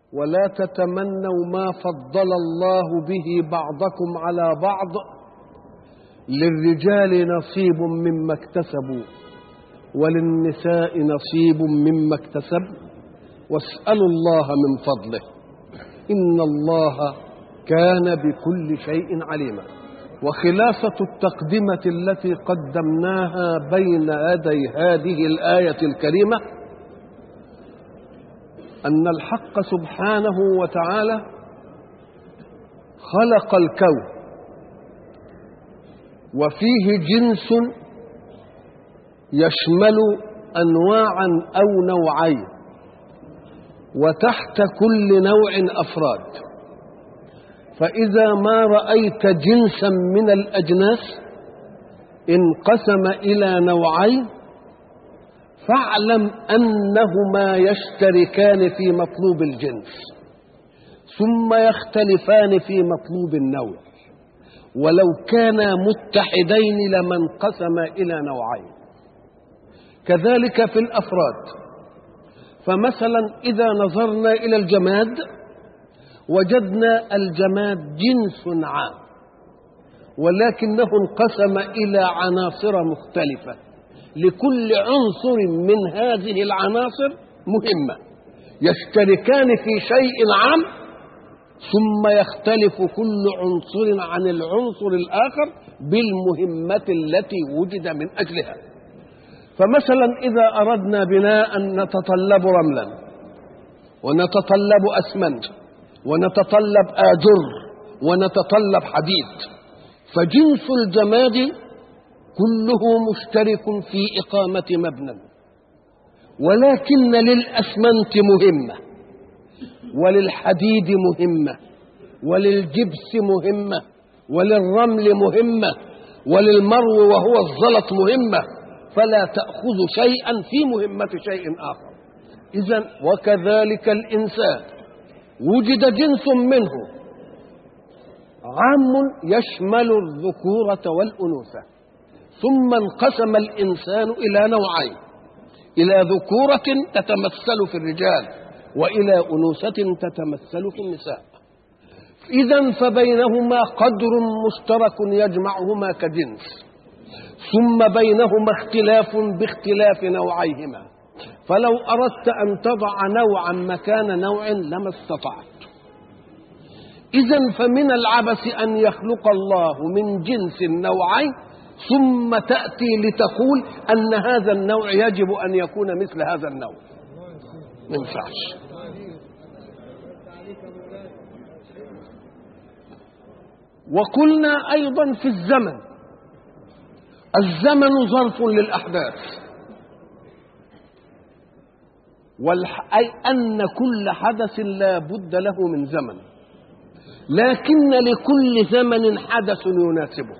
ولا تتمنوا ما فضل الله به بعضكم على بعض للرجال نصيب مما اكتسبوا وللنساء نصيب مما اكتسب واسالوا الله من فضله ان الله كان بكل شيء عليما وخلاصه التقدمه التي قدمناها بين يدي هذه الايه الكريمه ان الحق سبحانه وتعالى خلق الكون وفيه جنس يشمل انواعا او نوعين وتحت كل نوع افراد فاذا ما رايت جنسا من الاجناس انقسم الى نوعين فاعلم انهما يشتركان في مطلوب الجنس ثم يختلفان في مطلوب النوع ولو كانا متحدين لما انقسم الى نوعين كذلك في الافراد فمثلا اذا نظرنا الى الجماد وجدنا الجماد جنس عام ولكنه انقسم الى عناصر مختلفه لكل عنصر من هذه العناصر مهمه يشتركان في شيء عام ثم يختلف كل عنصر عن العنصر الاخر بالمهمه التي وجد من اجلها فمثلا اذا اردنا بناء نتطلب رملا ونتطلب اسمنت ونتطلب اجر ونتطلب حديد فجنس الجماد كله مشترك في اقامه مبنى ولكن للاسمنت مهمه وللحديد مهمه وللجبس مهمه وللرمل مهمه وللمرو وهو الزلط مهمه فلا تاخذ شيئا في مهمه شيء اخر اذا وكذلك الانسان وجد جنس منه عام يشمل الذكوره والانوثه ثم انقسم الانسان الى نوعين الى ذكوره تتمثل في الرجال والى انوثه تتمثل في النساء اذا فبينهما قدر مشترك يجمعهما كجنس ثم بينهما اختلاف باختلاف نوعيهما فلو اردت ان تضع نوعا مكان نوع لما استطعت اذا فمن العبث ان يخلق الله من جنس النوعين ثم تاتي لتقول ان هذا النوع يجب ان يكون مثل هذا النوع ما ينفعش وقلنا ايضا في الزمن الزمن ظرف للاحداث والح... اي ان كل حدث لا بد له من زمن لكن لكل زمن حدث يناسبه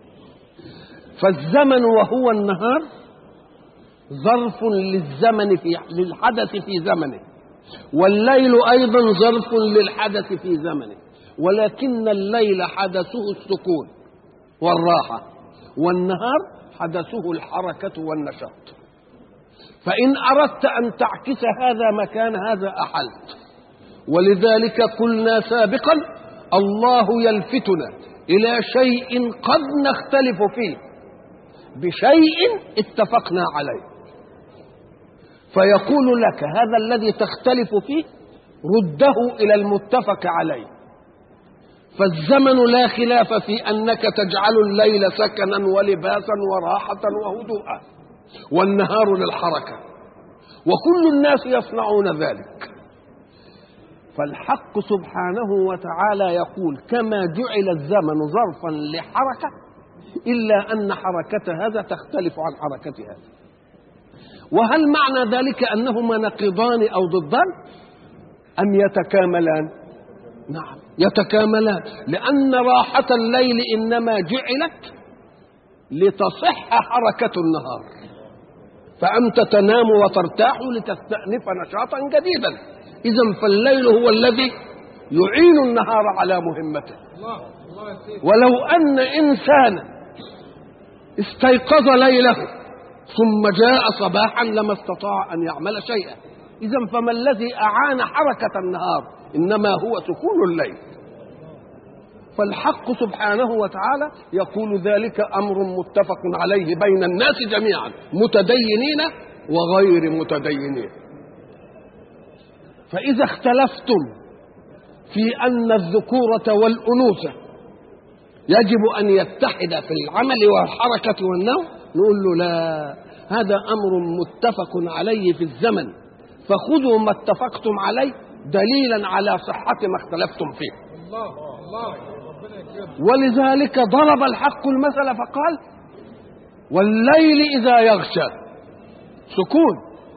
فالزمن وهو النهار ظرف للزمن في للحدث في زمنه والليل ايضا ظرف للحدث في زمنه ولكن الليل حدثه السكون والراحه والنهار حدثه الحركه والنشاط فان اردت ان تعكس هذا مكان هذا احلت ولذلك قلنا سابقا الله يلفتنا الى شيء قد نختلف فيه بشيء اتفقنا عليه فيقول لك هذا الذي تختلف فيه رده الى المتفق عليه فالزمن لا خلاف في انك تجعل الليل سكنا ولباسا وراحه وهدوءا والنهار للحركه وكل الناس يصنعون ذلك فالحق سبحانه وتعالى يقول كما جعل الزمن ظرفا لحركه الا ان حركه هذا تختلف عن حركه هذا وهل معنى ذلك انهما نقيضان او ضدان ام يتكاملان نعم يتكاملان لان راحه الليل انما جعلت لتصح حركه النهار فانت تنام وترتاح لتستانف نشاطا جديدا اذا فالليل هو الذي يعين النهار على مهمته ولو ان انسانا استيقظ ليله ثم جاء صباحا لما استطاع ان يعمل شيئا إذا فما الذي أعان حركة النهار إنما هو سكون الليل فالحق سبحانه وتعالى يقول ذلك أمر متفق عليه بين الناس جميعا متدينين وغير متدينين فإذا اختلفتم في أن الذكورة والأنوثة يجب أن يتحد في العمل والحركة والنوم نقول له لا هذا أمر متفق عليه في الزمن فخذوا ما اتفقتم عليه دليلا على صحة ما اختلفتم فيه الله الله ربنا يكرمك ولذلك ضرب الحق المثل فقال والليل إذا يغشى سكون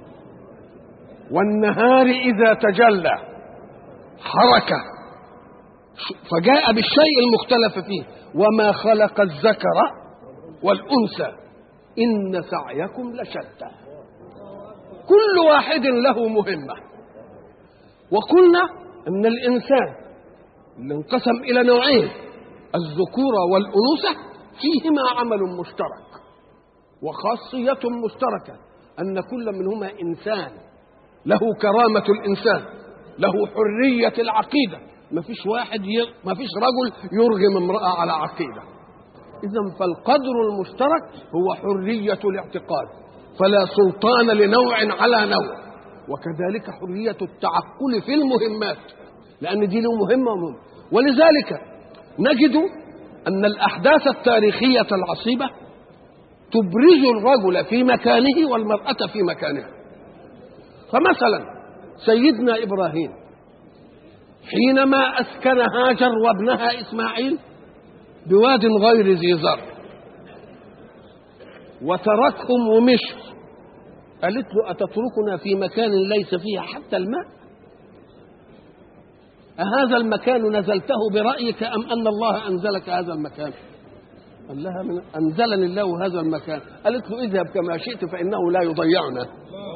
والنهار إذا تجلى حركة فجاء بالشيء المختلف فيه وما خلق الذكر والأنثى إن سعيكم لشتى كل واحد له مهمة وقلنا أن الإنسان اللي انقسم إلى نوعين الذكورة والأنوثة فيهما عمل مشترك وخاصية مشتركة أن كل منهما إنسان له كرامة الإنسان له حرية العقيدة ما فيش واحد ي... ما فيش رجل يرغم امرأة على عقيدة إذا فالقدر المشترك هو حرية الاعتقاد فلا سلطان لنوع على نوع وكذلك حرية التعقل في المهمات لأن دي له مهمة ومهمة ولذلك نجد أن الأحداث التاريخية العصيبة تبرز الرجل في مكانه والمرأة في مكانها فمثلا سيدنا إبراهيم حينما أسكن هاجر وابنها إسماعيل بواد غير ذي زرع وتركهم ومشوا قالت له أتتركنا في مكان ليس فيه حتى الماء أهذا المكان نزلته برأيك أم أن الله أنزلك هذا المكان قال لها من أنزلني الله هذا المكان قالت له اذهب كما شئت فإنه لا يضيعنا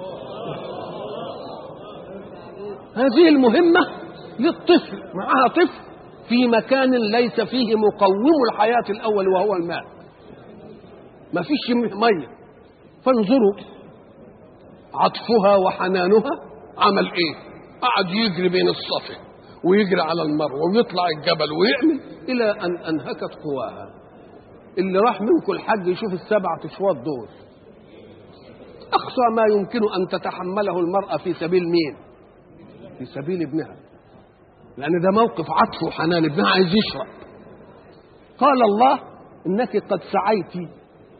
هذه المهمة للطفل معها طفل في مكان ليس فيه مقوم الحياة الأول وهو الماء ما فيش مية فانظروا عطفها وحنانها عمل ايه قعد يجري بين الصفا ويجري على المروه ويطلع الجبل ويعمل الى ان انهكت قواها اللي راح منكم الحج يشوف السبعة اشواط دول اقصى ما يمكن ان تتحمله المراه في سبيل مين في سبيل ابنها لان ده موقف عطف وحنان ابنها عايز يشرب قال الله انك قد سعيت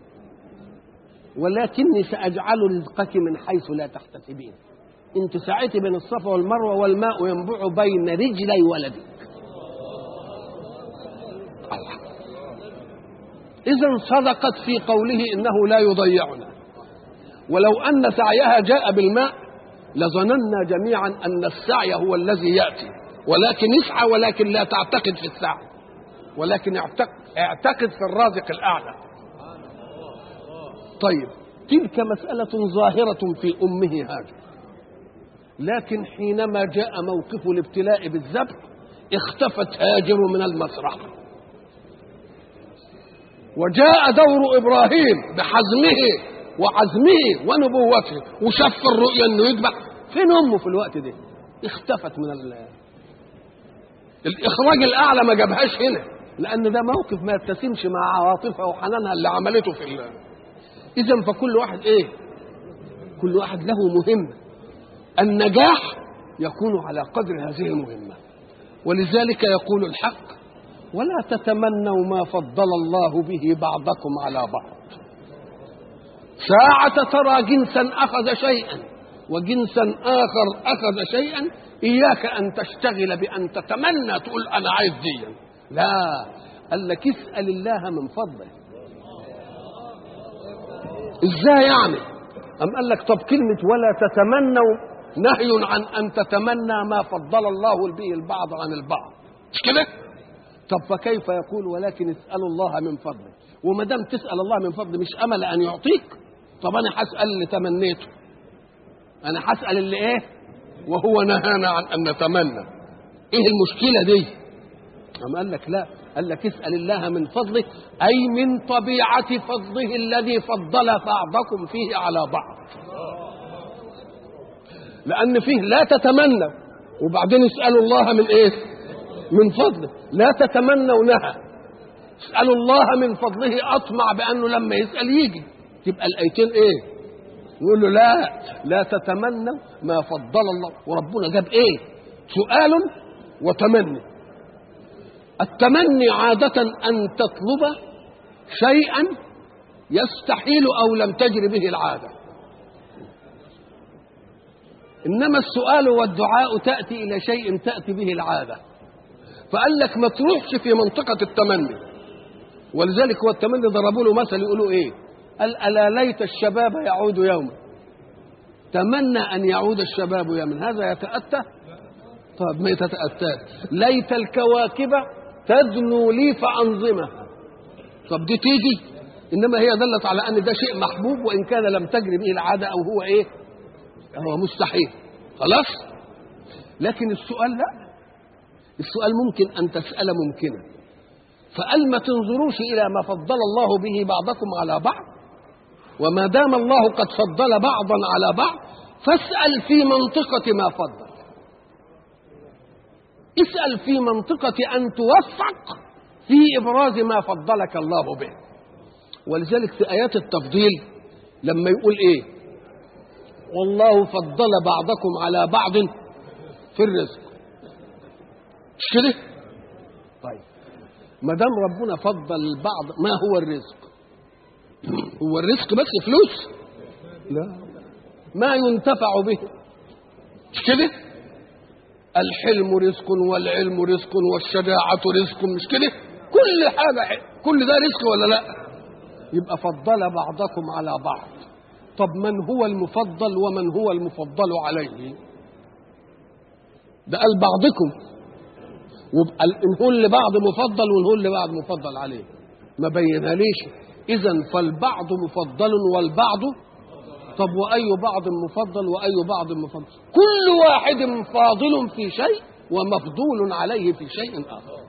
ولكني سأجعل رزقك من حيث لا تحتسبين انت سعيت بين الصفا والمروة والماء ينبع بين رجلي ولدك الله إذا صدقت في قوله إنه لا يضيعنا ولو أن سعيها جاء بالماء لظننا جميعا أن السعي هو الذي يأتي ولكن اسعى ولكن لا تعتقد في السعي ولكن اعتقد, اعتقد في الرازق الأعلى طيب تلك مسألة ظاهرة في أمه هاجر لكن حينما جاء موقف الابتلاء بالذبح اختفت هاجر من المسرح وجاء دور إبراهيم بحزمه وعزمه ونبوته وشف الرؤيا انه يذبح فين امه في الوقت ده اختفت من ال... الاخراج الاعلى ما جابهاش هنا لان ده موقف ما يتسمش مع عواطفها وحنانها اللي عملته في الله اذا فكل واحد ايه كل واحد له مهمه النجاح يكون على قدر هذه المهمه ولذلك يقول الحق ولا تتمنوا ما فضل الله به بعضكم على بعض ساعة ترى جنسا أخذ شيئا وجنسا آخر أخذ شيئا إياك أن تشتغل بأن تتمنى تقول أنا عايز ديا لا قال لك اسأل الله من فضله ازاي يعني أم قال لك طب كلمة ولا تتمنوا نهي عن أن تتمنى ما فضل الله به البعض عن البعض مش كده طب فكيف يقول ولكن اسألوا الله من فضله وما دام تسأل الله من فضله مش أمل أن يعطيك طب أنا هسأل اللي تمنيته أنا هسأل اللي إيه وهو نهانا عن أن نتمنى إيه المشكلة دي أم قال لك لا قال لك اسأل الله من فضله أي من طبيعة فضله الذي فضل بعضكم فيه على بعض لان فيه لا تتمنوا وبعدين اسالوا الله من ايه من فضله لا تتمنونها اسالوا الله من فضله اطمع بانه لما يسال يجي تبقى الايتين ايه يقول له لا لا تتمنوا ما فضل الله وربنا جاب ايه سؤال وتمني التمني عادة أن تطلب شيئا يستحيل أو لم تجر به العادة إنما السؤال والدعاء تأتي إلى شيء تأتي به العادة فقال لك ما تروحش في منطقة التمني ولذلك هو التمني ضربوا له مثل يقولوا إيه قال ألا ليت الشباب يعود يوما تمنى أن يعود الشباب يوما هذا يتأتى طب ما يتأتى ليت الكواكب تدنو لي فأنظمها طب دي تيجي إنما هي دلت على أن ده شيء محبوب وإن كان لم تجري به العادة أو هو إيه هو مستحيل خلاص لكن السؤال لا السؤال ممكن أن تسأل ممكنا فقال ما تنظروش إلى ما فضل الله به بعضكم على بعض وما دام الله قد فضل بعضا على بعض فاسأل في منطقة ما فضل اسأل في منطقة أن توفق في إبراز ما فضلك الله به ولذلك في آيات التفضيل لما يقول إيه والله فضل بعضكم على بعض في الرزق مش كده طيب ما دام ربنا فضل البعض ما هو الرزق هو الرزق بس فلوس لا ما ينتفع به مش كده الحلم رزق والعلم رزق والشجاعة رزق مش كده كل حاجة كل ده رزق ولا لا يبقى فضل بعضكم على بعض طب من هو المفضل ومن هو المفضل عليه ده قال بعضكم ونقول لبعض مفضل ونقول لبعض مفضل عليه ما بينها ليش اذا فالبعض مفضل والبعض طب واي بعض مفضل واي بعض مفضل كل واحد فاضل في شيء ومفضول عليه في شيء اخر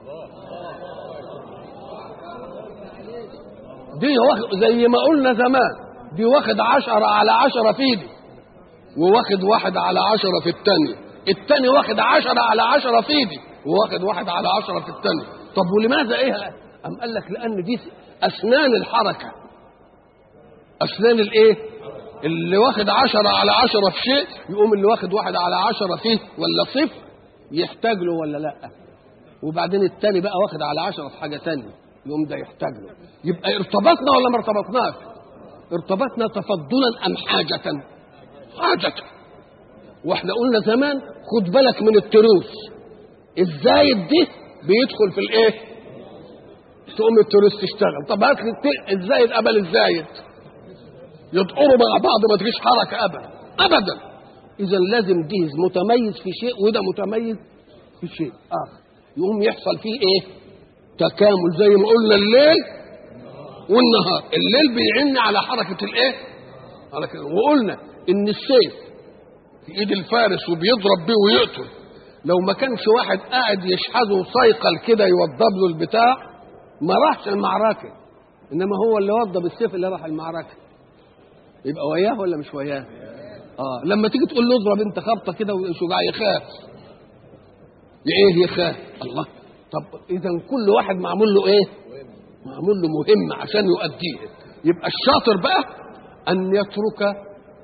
دي واخد زي ما قلنا زمان دي واخد عشرة على عشرة في دي وواخد واحد على عشرة في التانية التاني واخد عشرة على عشرة في دي وواخد واحد على عشرة في التانية طب ولماذا ايه أم قال لك لأن دي أسنان الحركة أسنان الإيه اللي واخد عشرة على عشرة في شيء يقوم اللي واخد واحد على عشرة فيه ولا صفر يحتاج له ولا لا وبعدين التاني بقى واخد على عشرة في حاجة تانية يقوم ده يحتاج له يبقى ارتبطنا ولا ما ارتبطناش ارتبطنا تفضلا أم حاجة حاجة واحنا قلنا زمان خد بالك من التروس الزايد دي بيدخل في الايه تقوم التروس تشتغل طب هات لي الزايد قبل الزايد يدقروا مع بعض ما تجيش حركه ابدا ابدا اذا لازم ديز متميز في شيء وده متميز في شيء اخر يقوم يحصل فيه ايه تكامل زي ما قلنا الليل والنهار الليل بيعن على حركه الايه حركة وقلنا ان السيف في ايد الفارس وبيضرب بيه ويقتل لو ما كانش واحد قاعد يشحذه صيقل كده يوضب له البتاع ما راحش المعركه انما هو اللي وضب السيف اللي راح المعركه يبقى وياه ولا مش وياه اه لما تيجي تقول له اضرب انت خبطه كده وشجاع يخاف ايه يخاف الله طب اذا كل واحد معمول له ايه معمول له مهمه عشان يؤديه يبقى الشاطر بقى ان يترك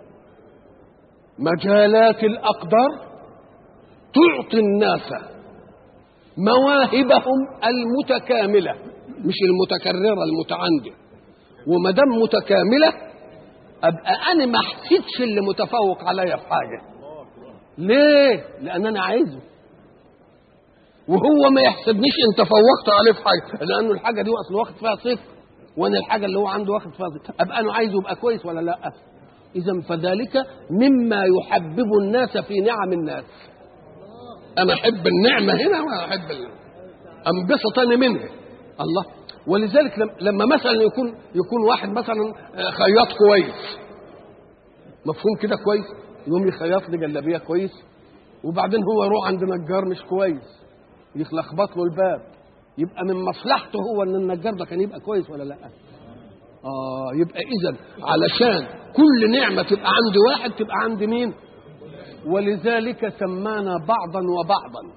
مجالات الاقدار تعطي الناس مواهبهم المتكامله مش المتكرره المتعنديه وما دام متكامله ابقى انا ما احسدش اللي متفوق عليا في حاجه ليه لان انا عايزه وهو ما يحسدنيش ان تفوقت عليه في حاجه لانه الحاجه دي اصل واخد فيها صفر وانا الحاجه اللي هو عنده واخد فيها صفر ابقى انا عايزه يبقى كويس ولا لا اذا فذلك مما يحبب الناس في نعم الناس انا احب النعمه هنا وانا احب انبسط انا منها الله ولذلك لما مثلا يكون يكون واحد مثلا خياط كويس مفهوم كده كويس يقوم يخيط لي جلابيه كويس وبعدين هو يروح عند نجار مش كويس يلخبط له الباب يبقى من مصلحته هو ان النجار ده كان يبقى كويس ولا لا اه يبقى اذا علشان كل نعمه تبقى عند واحد تبقى عند مين ولذلك سمانا بعضا وبعضا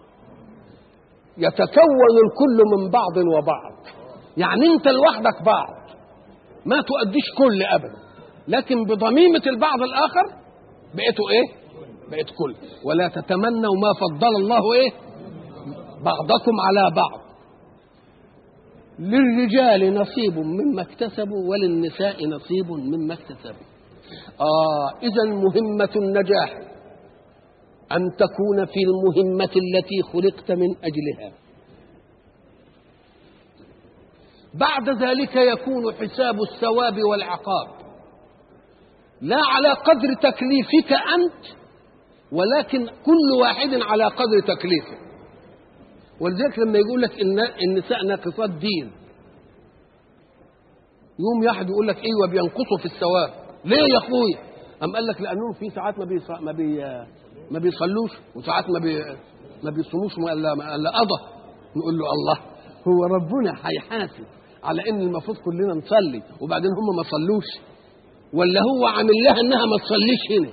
يتكون الكل من بعض وبعض يعني انت لوحدك بعض ما تؤديش كل ابدا لكن بضميمه البعض الاخر بقيتوا ايه بقيت كل ولا تتمنوا ما فضل الله ايه بعضكم على بعض للرجال نصيب مما اكتسبوا وللنساء نصيب مما اكتسبوا آه إذا مهمة النجاح أن تكون في المهمة التي خلقت من أجلها بعد ذلك يكون حساب الثواب والعقاب لا على قدر تكليفك أنت ولكن كل واحد على قدر تكليفه ولذلك لما يقول لك إن النساء ناقصات دين يوم واحد يقول لك ايوه بينقصوا في الثواب ليه يا اخويا أم قال لك لانهم في ساعات ما بيص... ما بي... ما بيصلوش وساعات ما بي... ما بيصوموش الا الا قضى نقول له الله هو ربنا هيحاسب على ان المفروض كلنا نصلي وبعدين هم ما صلوش ولا هو عامل لها انها ما تصليش هنا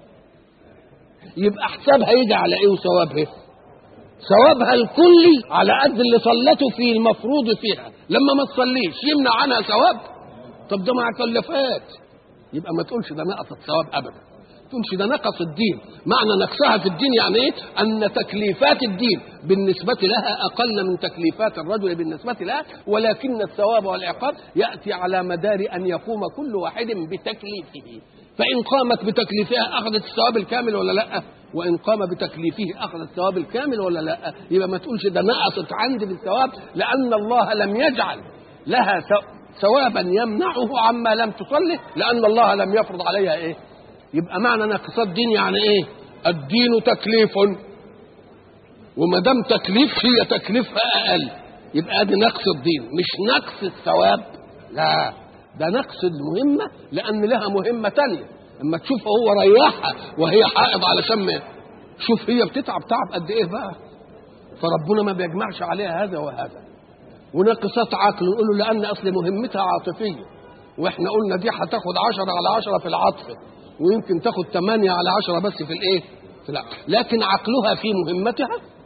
يبقى حسابها يجي على ايه وثوابها ثوابها الكلي على قد اللي صلته في المفروض فيها لما ما تصليش يمنع عنها ثواب طب ده مع كلفات يبقى ما تقولش ده نقص الثواب ابدا تقولش ده نقص الدين معنى نقصها في الدين يعني ايه ان تكليفات الدين بالنسبة لها اقل من تكليفات الرجل بالنسبة لها ولكن الثواب والعقاب يأتي على مدار ان يقوم كل واحد بتكليفه فإن قامت بتكليفها أخذت الثواب الكامل ولا لا وإن قام بتكليفه أخذ الثواب الكامل ولا لا يبقى ما تقولش ده نقصت عندي بالثواب لأن الله لم يجعل لها ثوابا يمنعه عما لم تصله لأن الله لم يفرض عليها إيه يبقى معنى نقصات دين يعني إيه الدين تكليف وما دام تكليف هي تكليفها أقل يبقى ادي نقص الدين مش نقص الثواب لا ده نقص المهمة لأن لها مهمة تانية اما تشوف هو ريحها وهي حائض علشان ما شوف هي بتتعب تعب قد ايه بقى فربنا ما بيجمعش عليها هذا وهذا وناقصات عقل نقول له لأن أصل مهمتها عاطفية واحنا قلنا دي هتاخد عشرة على عشرة في العطف ويمكن تاخد ثمانية على عشرة بس في الايه في العقل لكن عقلها في مهمتها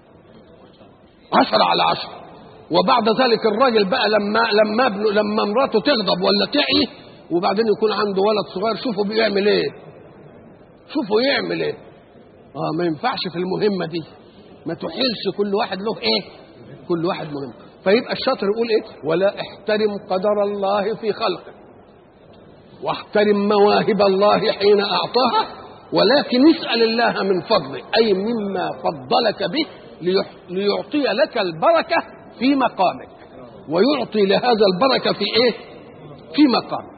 عشرة على عشرة وبعد ذلك الراجل بقى لما لما ابنه لما مراته تغضب ولا تعي وبعدين يكون عنده ولد صغير شوفوا بيعمل ايه شوفوا يعمل ايه اه ما ينفعش في المهمه دي ما تحيلش كل واحد له ايه كل واحد مهم فيبقى الشاطر يقول ايه ولا احترم قدر الله في خلقه واحترم مواهب الله حين اعطاها ولكن اسال الله من فضله اي مما فضلك به ليعطي لك البركه في مقامك ويعطي لهذا البركه في ايه في مقام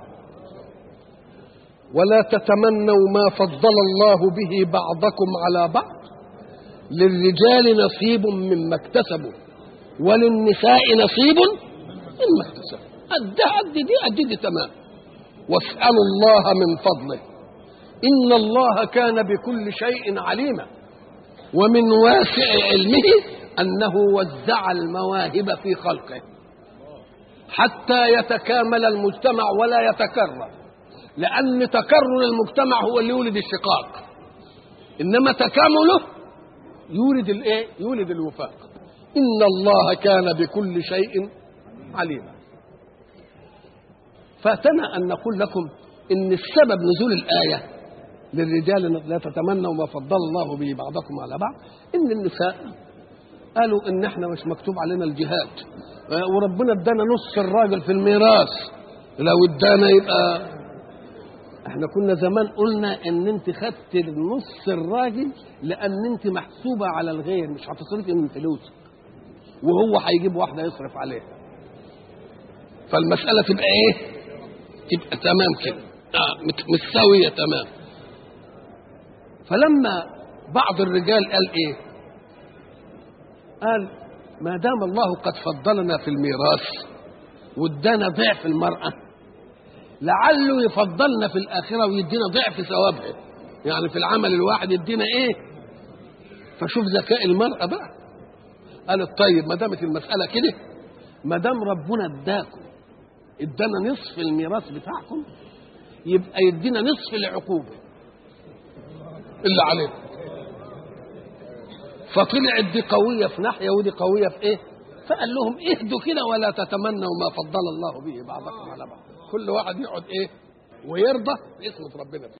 ولا تتمنوا ما فضل الله به بعضكم على بعض للرجال نصيب مما اكتسبوا وللنساء نصيب مما اكتسبوا قد قد دي قد دي تمام واسالوا الله من فضله ان الله كان بكل شيء عليما ومن واسع علمه انه وزع المواهب في خلقه حتى يتكامل المجتمع ولا يتكرر لان تكرر المجتمع هو اللي يولد الشقاق انما تكامله يولد الايه يولد الوفاق ان الله كان بكل شيء عليما فاتنا ان نقول لكم ان السبب نزول الايه للرجال لا تتمنوا ما فضل الله به بعضكم على بعض ان النساء قالوا ان احنا مش مكتوب علينا الجهاد وربنا ادانا نص الراجل في الميراث لو ادانا يبقى احنا كنا زمان قلنا ان انت خدت نص الراجل لان انت محسوبه على الغير مش هتصرفي من فلوسك وهو هيجيب واحده يصرف عليها فالمساله تبقى ايه تبقى تمام كده آه متساويه تمام فلما بعض الرجال قال ايه قال ما دام الله قد فضلنا في الميراث وادانا ضعف المرأة لعله يفضلنا في الآخرة ويدينا ضعف ثوابها يعني في العمل الواحد يدينا ايه فشوف ذكاء المرأة بقى قالت طيب ما دامت المسألة كده ما دام ربنا اداكم ادانا نصف الميراث بتاعكم يبقى يدينا نصف العقوبة اللي عليكم فطلعت دي قويه في ناحيه ودي قويه في ايه فقال لهم اهدوا كده ولا تتمنوا ما فضل الله به بعضكم على بعض كل واحد يقعد ايه ويرضى باسم ربنا